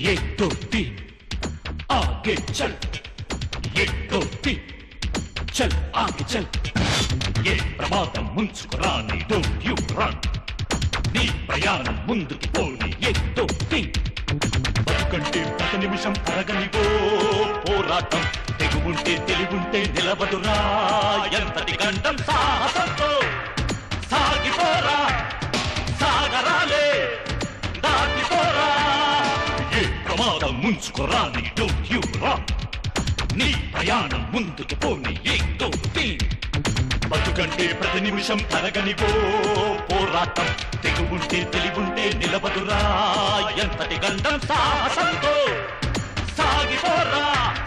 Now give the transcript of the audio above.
एक दो तीन आगे चल एक दो तीन चल आगे चल ఏ ప్రమాదం ముంచుకురాని డోంట్ యు రన్ నీ ప్రయాణం ముందుకు పోని ఎత్తో బతుకంటే ప్రతి నిమిషం తరగనివో పోరాటం తెగుంటే తెలివుంటే నిలబడురా ఎంతటి గండం సాహసంతో సాగిపోరా సాగరాలే దాటిపోరా ఏ ప్రమాదం ముంచుకురాని డోంట్ యు రన్ నీ ప్రయాణం ముందుకు పోని ఏదో బతుకంటే ప్రతి నిమిషం తరగనివో పోరాటం తెగుంటే తెలివుంటే నిలబడురా ఎంతటి గండం సాహసంతో సాగిపోరా